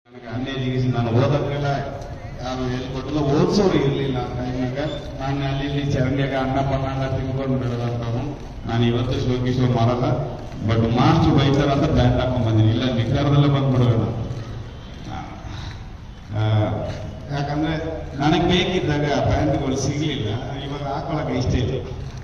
ನನಗೆ ಅನ್ಯ ಜಿಗಿಸಿ ನಾನು ಓದಕ್ಕೆಲ್ಲ ಯಾರು ಎಲ್ಲಿ ಕೊಟ್ಟಿಲ್ಲ ಓದಿಸೋರು ಇರಲಿಲ್ಲ ಆ ಟೈಮ್ನಾಗ ನಾನು ಅಲ್ಲಿ ಇಲ್ಲಿ ಚರಂಡಿಯಾಗ ಅನ್ನ ಪನ್ನ ಎಲ್ಲ ತಿನ್ಕೊಂಡು ಬೆಳೆದಂತವನು ನಾನು ಇವತ್ತು ಶೋಕಿ ಶೋ ಮಾಡಲ್ಲ ಬಟ್ ಮಾಸ್ಟರ್ ಬೈತಾರ ಅಂತ ಬ್ಯಾಂಡ್ ಹಾಕೊಂಡ್ ಬಂದೀನಿ ಇಲ್ಲ ನಿಖರದಲ್ಲೇ ಬಂದ್ಬಿಡುವೆ ಆ, ಯಾಕಂದ್ರೆ ನನಗೆ ಬೇಕಿದ್ದಾಗ ಪ್ಯಾಂಟ್ಗಳು ಸಿಗ್ಲಿಲ್ಲ ಇವಾಗ ಹಾಕೊಳಕ್ಕೆ ಇಷ್ಟ ಇಲ್ಲ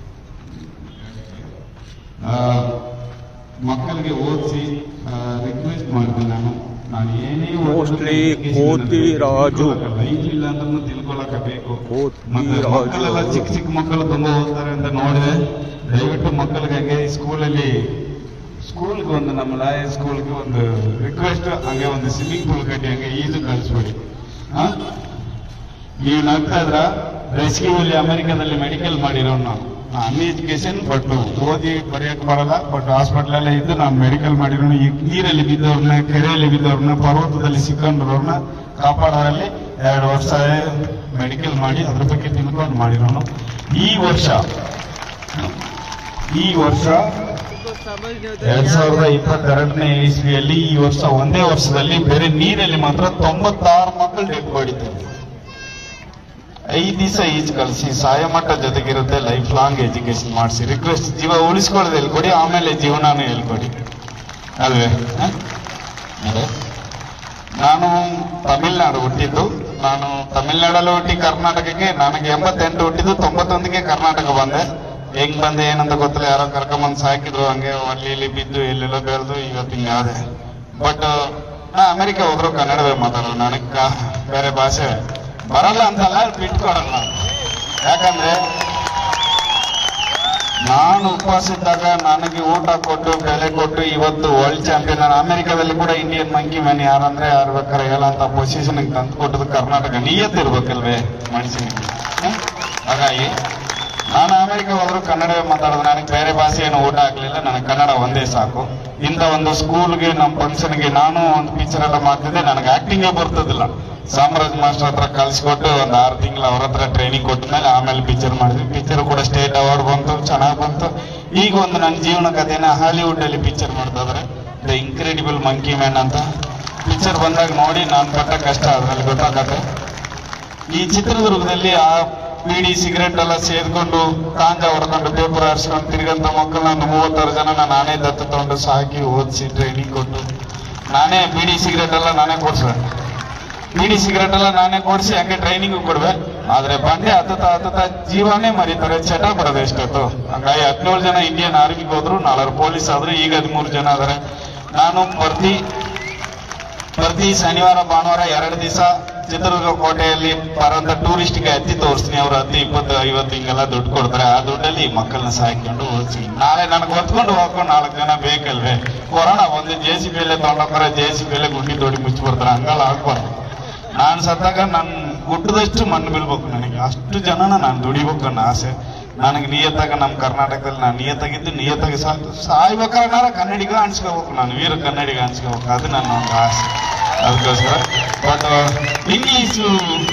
ಆ, ಮಕ್ಕಳಿಗೆ ಓದಿಸಿ ರಿಕ್ವೆಸ್ಟ್ ಮಾಡ್ತೀನಿ ನಾನು ನಾನು ಏನೇ Mostly ಕೋತಿ ರಾಜು. ಇಲ್ಲ ಅಂತ ತಿಳ್ಕೊಳಕ ಬೇಕು ಕೋತಿ ಮತ್ತೆ ರಾಜು. ಮಕ್ಕಳೆಲ್ಲ ಚಿಕ್ಕ ಚಿಕ್ಕ ಮಕ್ಕಳು ತುಂಬಾ ಓದ್ತಾರೆ ಅಂತ ನೋಡಿದೆ ದಯವಿಟ್ಟು ಮಕ್ಕಳಿಗೆ ಹಂಗೆ ಸ್ಕೂಲಲ್ಲಿ ಸ್ಕೂಲ್ಗೆ ಒಂದು ನಮ್ಮ ಲಾಯ ಸ್ಕೂಲ್ಗೆ ಒಂದು ರಿಕ್ವೆಸ್ಟ್ ಹಂಗೆ ಒಂದು ಸ್ವಿಮ್ಮಿಂಗ್ ಪೂಲ್ ಕಟ್ಟಿ ಹಂಗೆ ಈಜು ಕಳಿಸ್ಬಿಡಿ ಹಾ ನೀವು ನಗ್ತಾ ಇದ್ರ ರೆಸ್ಕ್ಯೂಲಿ ಅಮೆರಿಕದಲ್ಲಿ ಮೆಡಿಕಲ್ ಮಾಡಿರೋ ನಾವು ಅನ್ ಎಜುಕೇಶನ್ ಬಟ್ ಓದಿ ಬರೆಯಕ್ ಬರಲ್ಲ ಬಟ್ ಹಾಸ್ಪಿಟಲ್ ಇದ್ದು ನಾನು ಮೆಡಿಕಲ್ ಮಾಡಿರೋನು ಈ ನೀರಲ್ಲಿ ಬಿದ್ದವ್ರನ್ನ ಕೆರೆಯಲ್ಲಿ ಬಿದ್ದವ್ರನ್ನ ಪರ್ವತದಲ್ಲಿ ಸಿಕ್ಕಂಡ್ರವ್ರನ್ನ ಕಾಪಾಡೋರಲ್ಲಿ ಎರಡು ವರ್ಷ ಮೆಡಿಕಲ್ ಮಾಡಿ ಅದ್ರ ಬಗ್ಗೆ ತಿಳ್ಕೊಂಡು ಮಾಡಿರೋನು ಈ ವರ್ಷ ಈ ವರ್ಷ ಎರಡ್ ಸಾವಿರದ ಇಪ್ಪತ್ತೆರಡನೇ ಇಸ್ವಿಯಲ್ಲಿ ಈ ವರ್ಷ ಒಂದೇ ವರ್ಷದಲ್ಲಿ ಬೇರೆ ನೀರಲ್ಲಿ ಮಾತ್ರ ತೊಂಬತ್ತಾರು ಮಕ್ಕಳು ಡೆತ್ ಮಾಡಿದ್ದಾರೆ ಐದ್ ದಿವಸ ಈಜ್ ಕಳಿಸಿ ಸಾಯಮಟ್ಟ ಜೊತೆಗಿರುತ್ತೆ ಲೈಫ್ ಲಾಂಗ್ ಎಜುಕೇಶನ್ ಮಾಡಿಸಿ ರಿಕ್ವೆಸ್ಟ್ ಜೀವ ಉಳಿಸ್ಕೊಳ್ಳೋದು ಹೇಳ್ಕೊಡಿ ಆಮೇಲೆ ಜೀವನಾನು ಹೇಳ್ಕೊಡಿ ಅಲ್ವೇ ಹ? ಅದೇ. ನಾನು ತಮಿಳ್ನಾಡು ಹುಟ್ಟಿದ್ದು ನಾನು ತಮಿಳ್ನಾಡಲ್ಲಿ ಹುಟ್ಟಿ ಕರ್ನಾಟಕಕ್ಕೆ ನನಗೆ ಎಂಬತ್ತೆಂಟು ಹುಟ್ಟಿದ್ದು ತೊಂಬತ್ತೊಂದಕ್ಕೆ ಕರ್ನಾಟಕ ಬಂದೆ ಹೆಂಗ್ ಬಂದೆ ಏನಂತ ಗೊತ್ತಿಲ್ಲ ಯಾರೋ ಕರ್ಕೊಂಬಂದ್ ಸಾಕಿದ್ರು ಹಂಗೆ ಅಲ್ಲಿ ಇಲ್ಲಿ ಬಿದ್ದು ಎಲ್ಲೆಲ್ಲೋ ಬೆಳೆದು ಇವತ್ತು ಹಿಂಗೆ ಆದೆ ಬಟ್ ನಾ ಅಮೆರಿಕ ಹೋದ್ರು ಕನ್ನಡವೇ ಮಾತಾಡೋದು ನನಗೆ ಕ- ಬೇರೆ ಭಾಷೆ ಬರಲ್ಲ ಅಂತಲ್ಲ ಬಿಟ್ಕೊಡಲ್ಲ ಯಾಕಂದ್ರೆ ನಾನು ಉಪವಾಸ ಇದ್ದಾಗ ನನಗೆ ಊಟ ಕೊಟ್ಟು ಬೆಲೆ ಕೊಟ್ಟು ಇವತ್ತು ವರ್ಲ್ಡ್ ಚಾಂಪಿಯನ್ ನಾನು ಅಮೆರಿಕದಲ್ಲಿ ಕೂಡ ಇಂಡಿಯನ್ ಮಂಕಿ ಮ್ಯಾನ್ ಯಾರಂದ್ರೆ ಯಾರು ಬೇಕಾದ್ರೆ ಹೇಳಂತ ಪೊಸಿಷನ್ ತಂದು ಕೊಟ್ಟದ್ದು ಕರ್ನಾಟಕ ನಿಯತ್ ಇರ್ಬೇಕಲ್ವೇ ಮನುಷ್ಯನಿಗೆ ಹ? ಹಾಗಾಗಿ ನಾನು ಅಮೆರಿಕ ಹೋದ್ರು ಕನ್ನಡವೇ ಮಾತಾಡೋದು ನನಗೆ ಬೇರೆ ಭಾಷೆ ಏನು ಊಟ ಆಗ್ಲಿಲ್ಲ ನನಗೆ ಕನ್ನಡ ಒಂದೇ ಸಾಕು ಇಂಥ ಒಂದು ಸ್ಕೂಲ್ಗೆ ನಮ್ಮ ಫಂಕ್ಷನ್ಗೆ ನಾನು ಒಂದು ಪಿಕ್ಚರ್ ಎಲ್ಲ ಮಾಡ್ತಿದ್ದೆ ನನಗೆ ಆಕ್ಟಿಂಗೇ ಬರ್ತದಿಲ್ಲ ಸಾಮ್ರಾಜ್ ಮಾಸ್ಟರ್ ಹತ್ರ ಕಲಿಸ್ಕೊಟ್ಟು ಒಂದು ಆರು ತಿಂಗಳು ಅವ್ರ ಹತ್ರ ಟ್ರೈನಿಂಗ್ ಕೊಟ್ಟ ಮೇಲೆ ಆಮೇಲೆ ಪಿಕ್ಚರ್ ಮಾಡಿದ್ವಿ ಪಿಕ್ಚರ್ ಕೂಡ ಸ್ಟೇಟ್ ಅವಾರ್ಡ್ ಬಂತು ಚೆನ್ನಾಗಿ ಬಂತು ಈಗ ಒಂದು ನನ್ನ ಜೀವನ ಕಥೆನ ಹಾಲಿವುಡ್ ಅಲ್ಲಿ ಪಿಕ್ಚರ್ ಮಾಡ್ತಾ ದ ಇನ್ಕ್ರೆಡಿಬಲ್ ಮಂಕಿ ಮ್ಯಾನ್ ಅಂತ ಪಿಕ್ಚರ್ ಬಂದಾಗ ನೋಡಿ ನಾನು ಪಟ್ಟ ಕಷ್ಟ ಅದ್ರಲ್ಲಿ ಗೊತ್ತಾಗತ್ತೆ ಈ ಚಿತ್ರದುರ್ಗದಲ್ಲಿ ಆ ಬೀಡಿ ಸಿಗರೆಟ್ ಎಲ್ಲ ಸೇದ್ಕೊಂಡು ಕಾಂಜ ಹೊಡ್ಕೊಂಡು ಪೇಪರ್ ಹಾರಿಸ್ಕೊಂಡು ತಿರ್ಗಂತ ಮಕ್ಕಳನ್ನ ಒಂದು ಮೂವತ್ತಾರು ಜನ ನಾನೇ ದತ್ತು ತಗೊಂಡು ಸಾಕಿ ಓದಿಸಿ ಟ್ರೈನಿಂಗ್ ಕೊಟ್ಟು ನಾನೇ ಬೀಡಿ ಸಿಗರೆಟ್ ಎಲ್ಲ ನಾನೇ ಕೊಡ್ಸುವೆ ಬೀಡಿ ಸಿಗರೆಟ್ ಎಲ್ಲ ನಾನೇ ಕೊಡಿಸಿ ಹಂಗೆ ಟ್ರೈನಿಂಗ್ ಕೊಡುವೆ ಆದ್ರೆ ಬಂಡೆ ಹತ್ತತ ಹತ್ತತ ಜೀವನೇ ಮರೀತಾರೆ ಚಟ ಬರೋದು ಎಷ್ಟೊತ್ತು ಹಂಗಾಗಿ ಹದಿನೇಳು ಜನ ಇಂಡಿಯನ್ ಆರ್ಮಿಗೆ ಹೋದ್ರು ನಾಲ್ವರು ಪೊಲೀಸ್ ಆದ್ರು ಈಗ ಹದಿಮೂರು ಜನ ಆದ್ರೆ ನಾನು ಪ್ರತಿ ಪ್ರತಿ ಶನಿವಾರ ಭಾನುವಾರ ಎರಡು ದಿವಸ ಚಿತ್ರದುರ್ಗ ಕೋಟೆಯಲ್ಲಿ ಬರೋಂಥ ಟೂರಿಸ್ಟ್ಗೆ ಹತ್ತಿ ತೋರಿಸ್ತೀನಿ ಅವ್ರು ಹತ್ತಿ ಇಪ್ಪತ್ತು ಐವತ್ತು ಹಿಂಗೆಲ್ಲ ದುಡ್ಡು ಕೊಡ್ತಾರೆ ಆ ದುಡ್ಡಲ್ಲಿ ಮಕ್ಕಳನ್ನ ಸಾಕೊಂಡು ಓದಿಸಿ ನಾಳೆ ನನಗೆ ಹೊತ್ಕೊಂಡು ಹೋಗ್ಕೊಂಡು ನಾಲ್ಕು ಜನ ಬೇಕಲ್ವೇ ಕೊರೋನಾ ಬಂದು ಜೆ ಸಿ ಬಿ ಎಲ್ಲೇ ತಗೊಂಡೋಗ್ರೆ ಜೆ ಸಿ ಬಿ ಎಲ್ಲೇ ಗುಂಡಿ ತೋಡಿ ಮುಚ್ಚಿ ಬರ್ತಾರೆ ಹಂಗೆಲ್ಲ ಆಗ್ಬಾರ್ದು ನಾನು ಸತ್ತಾಗ ನನ್ ಗುಡ್ಡದಷ್ಟು ಮಣ್ಣು ಬೀಳ್ಬೇಕು ನನಗೆ ಅಷ್ಟು ಜನನ ನಾನು ದುಡಿಬೇಕು ಅನ್ನೋ ಆಸೆ ನನಗೆ ನಿಯತ್ತಾಗ ನಮ್ಮ ಕರ್ನಾಟಕದಲ್ಲಿ ನಾನು ನಿಯತ್ತಾಗಿದ್ದು ನಿಯತ್ತಾಗಿ ಸಾಕು ಸಾಯ್ಬೇಕಾದ್ರೆ ಕನ್ನಡಿಗ ಅನ್ಸ್ಕೋಬೇಕು ನಾನು ವೀರ ಕನ್ನಡಿಗ ಅನ್ಸ್ಕೋಬೇಕು ಅದು ನನ್ನ ಒಂದು ಆಸೆ ಅದಕ್ಕೋಸ್ಕರ but English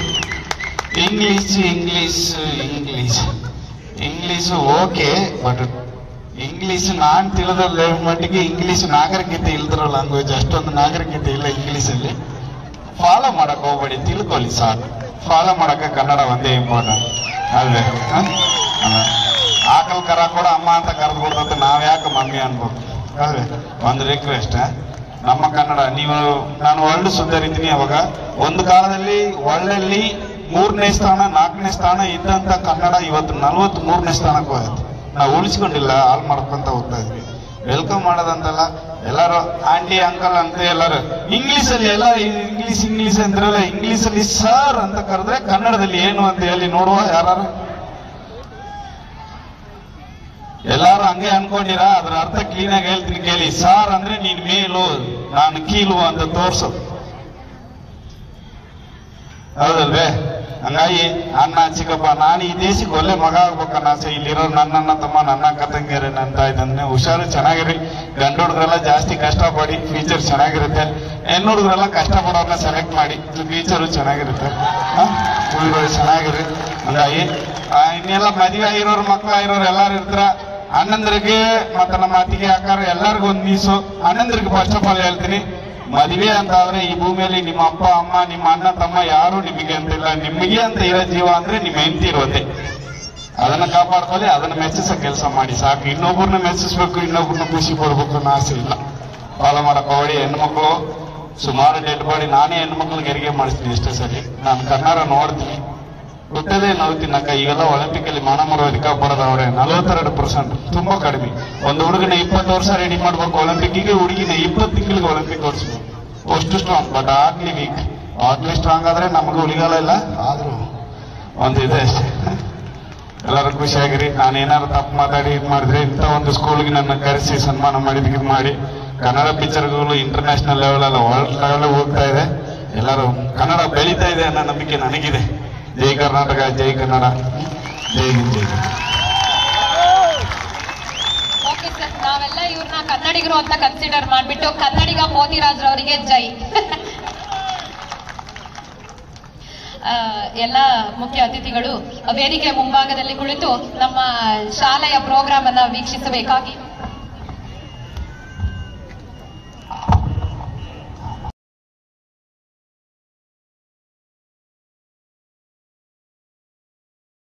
English English English English okay but English ನಾನ್ ತಿಳಿದ ಮಟ್ಟಿಗೆ ಇಂಗ್ಲೀಷ್ ನಾಗರಿಕತೆ ಇಲ್ದಿರೋ ಲ್ಯಾಂಗ್ವೇಜ್ ಅಷ್ಟೊಂದು ನಾಗರಿಕತೆ ಇಲ್ಲ ಇಂಗ್ಲೀಷಲ್ಲಿ ಫಾಲೋ ಮಾಡಕ್ ಹೋಗ್ಬೇಡಿ ತಿಳ್ಕೊಳ್ಳಿ ಸಾಕು ಫಾಲೋ ಮಾಡಕ್ಕೆ ಕನ್ನಡ ಒಂದೇ ಇಂಪಾರ್ಟೆಂಟ್ ಅಲ್ವೇ ಹ? ಅಲ್ಲ. ಆಕಲ್ ಕರ ಕೂಡ ಅಮ್ಮ ಅಂತ ಕರೆದು ಕೊಡ್ತಂತೆ ನಾವ್ ಯಾಕೆ ಮಮ್ಮಿ ಅನ್ಬೇಕು ಅಲ್ವೇ ಒಂದು ರಿಕ್ವೆಸ್ಟ್ ನಮ್ಮ ಕನ್ನಡ ನೀವು ನಾನು ವರ್ಲ್ಡ್ ಸುಧಾರಿದ್ದೀನಿ ಅವಾಗ ಒಂದು ಕಾಲದಲ್ಲಿ ವರ್ಲ್ಡಲ್ಲಿ ಮೂರನೇ ಸ್ಥಾನ ನಾಲ್ಕನೇ ಸ್ಥಾನ ಇದ್ದಂತ ಕನ್ನಡ ಇವತ್ತು ನಲ್ವತ್ತ್ ಮೂರನೇ ಸ್ಥಾನಕ್ಕೆ ಹೋಗುತ್ತೆ ನಾವು ಉಳಿಸ್ಕೊಂಡಿಲ್ಲ ಹಾಳು ಮಾಡ್ಕೊಂತ ಹೋಗ್ತಾ ಇದ್ವಿ ವೆಲ್ಕಮ್ ಮಾಡೋದಂತಲ್ಲ ಎಲ್ಲರೂ ಆಂಟಿ ಅಂಕಲ್ ಅಂತ ಎಲ್ಲರೂ ಇಂಗ್ಲಿಷ್ ಅಲ್ಲಿ ಎಲ್ಲ ಇಂಗ್ಲಿಷ್ ಇಂಗ್ಲಿಷ್ ಅಂದ್ರಲ್ಲ ಇಂಗ್ಲಿಷ್ ಅಲ್ಲಿ ಸರ್ ಅಂತ ಕರೆದ್ರೆ ಕನ್ನಡದಲ್ಲಿ ಏನು ಅಂತ ಹೇಳಿ ನೋಡುವ ಯಾರು ಎಲ್ಲಾರು ಹಂಗೆ ಅನ್ಕೊಂಡಿರ ಅದ್ರ ಅರ್ಥ ಕ್ಲೀನ್ ಆಗಿ ಹೇಳ್ತೀನಿ ಕೇಳಿ ಸಾರ್ ಅಂದ್ರೆ ನೀನ್ ಮೇಲು ನಾನು ಕೀಲು ಅಂತ ತೋರ್ಸೋದು ಹೌದಲ್ವೇ ಹಂಗಾಗಿ ಅಣ್ಣ ಚಿಕ್ಕಪ್ಪ ನಾನು ಈ ದೇಶಕ್ಕೆ ಒಳ್ಳೆ ಮಗ ಆಗ್ಬೇಕನ್ನ ಆಸೆ ಇಲ್ಲಿರೋ ನನ್ನ ಅಣ್ಣ ತಮ್ಮ ನನ್ನ ಅಕ್ಕ ತಂಗಿಯರೇ ನನ್ನ ತಾಯಿ ತಂದೆ ಹುಷಾರು ಚೆನ್ನಾಗಿರಿ ಗಂಡು ಹುಡುಗರೆಲ್ಲ ಜಾಸ್ತಿ ಕಷ್ಟಪಡಿ ಫ್ಯೂಚರ್ ಚೆನ್ನಾಗಿರುತ್ತೆ ಹೆಣ್ಣು ಹುಡುಗರೆಲ್ಲ ಕಷ್ಟಪಡೋರ್ನ ಸೆಲೆಕ್ಟ್ ಮಾಡಿ ಫ್ಯೂಚರು ಚೆನ್ನಾಗಿರುತ್ತೆ ಹ? ಹುಡುಗರು ಚೆನ್ನಾಗಿರಿ ಹಂಗಾಗಿ ಆ, ಇನ್ನೆಲ್ಲ ಮದುವೆ ಆಗಿರೋರು ಮಕ್ಳು ಆಗಿರೋರು ಎಲ್ಲಾರು ಇರ್ತಾರ ಅಣ್ಣಂದ್ರಿಗೆ ಮತ್ತೆ ನಮ್ಮ ಅತ್ತಿಗೆ ಅಕ್ಕಾರ ಎಲ್ಲರಿಗೂ ಒಂದು ಮೀಸು ಅಣ್ಣಂದ್ರಿಗೆ ಫಸ್ಟ್ ಆಫ್ ಆಲ್ ಹೇಳ್ತೀನಿ ಮದುವೆ ಅಂತ ಆದ್ರೆ ಈ ಭೂಮಿಯಲ್ಲಿ ನಿಮ್ಮ ಅಪ್ಪ ಅಮ್ಮ ನಿಮ್ಮ ಅಣ್ಣ ತಮ್ಮ ಯಾರು ನಿಮಗೆ ಅಂತಿಲ್ಲ ನಿಮಗೆ ಅಂತ ಇರೋ ಜೀವ ಅಂದ್ರೆ ನಿಮ್ಮ ಹೆಂಡತಿ ಇರೋದೆ ಅದನ್ನ ಕಾಪಾಡ್ಕೊಳ್ಳಿ ಅದನ್ನ ಮೆಚ್ಚಿಸೋ ಕೆಲಸ ಮಾಡಿ ಸಾಕು ಇನ್ನೊಬ್ಬರನ್ನ ಮೆಚ್ಚಿಸ್ಬೇಕು ಇನ್ನೊಬ್ಬರನ್ನ ಖುಷಿ ಪಡ್ಬೇಕು ಅನ್ನೋ ಆಸೆ ಇಲ್ಲ ಫಾಲೋ ಮಾಡಕ್ ಹೋಗಿ ಹೆಣ್ಮಕ್ಳು ಸುಮಾರು ಡೆಡ್ ಬಾಡಿ ನಾನೇ ಹೆಣ್ಮಕ್ಳಿಗೆ ಹೆರಿಗೆ ಮಾಡಿಸ್ತೀನಿ ಇಷ್ಟೇ ಸರಿ ನಾನು ಕನ್ನಡ ನೋಡ್ತೀನಿ ಹುಟ್ಟದೇ ನಾವು ತಿನ್ನಕ ಈಗೆಲ್ಲ ಒಲಿಂಪಿಕ್ ಅಲ್ಲಿ ಮಾನ ಮರೋ ಅಧಿಕಾರ ಬರೋದವ್ರೆ ನಲವತ್ತೆರಡು ಪರ್ಸೆಂಟ್ ತುಂಬಾ ಕಡಿಮೆ ಒಂದು ಹುಡುಗನ ಇಪ್ಪತ್ತು ವರ್ಷ ರೆಡಿ ಮಾಡ್ಬೇಕು ಒಲಿಂಪಿಕ್ಗೆ ಹುಡುಗಿನ ಇಪ್ಪತ್ತು ತಿಂಗಳಿಗೆ ಒಲಿಂಪಿಕ್ ಓಡಿಸ್ಬೇಕು ಅಷ್ಟು ಸ್ಟ್ರಾಂಗ್ ಬಟ್ ಆಗ್ಲಿ ವೀಕ್ ಆಗ್ಲಿ ಸ್ಟ್ರಾಂಗ್ ಆದ್ರೆ ನಮಗೆ ಉಳಿಗಾಲ ಇಲ್ಲ ಆದ್ರೂ ಒಂದು ಇದೆ ಅಷ್ಟೇ ಎಲ್ಲರೂ ಖುಷಿಯಾಗಿರಿ ನಾನು ಏನಾದ್ರು ತಪ್ಪು ಮಾತಾಡಿ ಇದು ಮಾಡಿದ್ರೆ ಇಂಥ ಒಂದು ಸ್ಕೂಲ್ಗೆ ನನ್ನ ಕರೆಸಿ ಸನ್ಮಾನ ಮಾಡಿದ ಇದು ಮಾಡಿ ಕನ್ನಡ ಪಿಕ್ಚರ್ಗಳು ಇಂಟರ್ನ್ಯಾಷನಲ್ ಲೆವೆಲ್ ಅಲ್ಲ ವರ್ಲ್ಡ್ ಲೆವೆಲ್ ಹೋಗ್ತಾ ಇದೆ ಎಲ್ಲರೂ ಕನ್ನಡ ಬೆಳೀತಾ ಇದೆ ಅನ್ನೋ ನಂಬಿಕೆ ನನಗಿದೆ ಜೈ ಕರ್ನಾಟಕ ಜೈ ಕನ್ನಡ ಜೈ ಹಿಂದ್ ಜೈ ಕನ್ನಡ. ಓಕೆ ಸರ್ ನಾವೆಲ್ಲ ಇವ್ರನ್ನ ಕನ್ನಡಿಗರು ಅಂತ ಕನ್ಸಿಡರ್ ಮಾಡ್ಬಿಟ್ಟು ಕನ್ನಡಿಗ ಮೋತಿರಾಜ್ರವರಿಗೆ ಜೈ ಆ, ಎಲ್ಲ ಮುಖ್ಯ ಅತಿಥಿಗಳು ವೇದಿಕೆ ಮುಂಭಾಗದಲ್ಲಿ ಕುಳಿತು ನಮ್ಮ ಶಾಲೆಯ ಪ್ರೋಗ್ರಾಮ್ ಅನ್ನ ವೀಕ್ಷಿಸಬೇಕಾಗಿ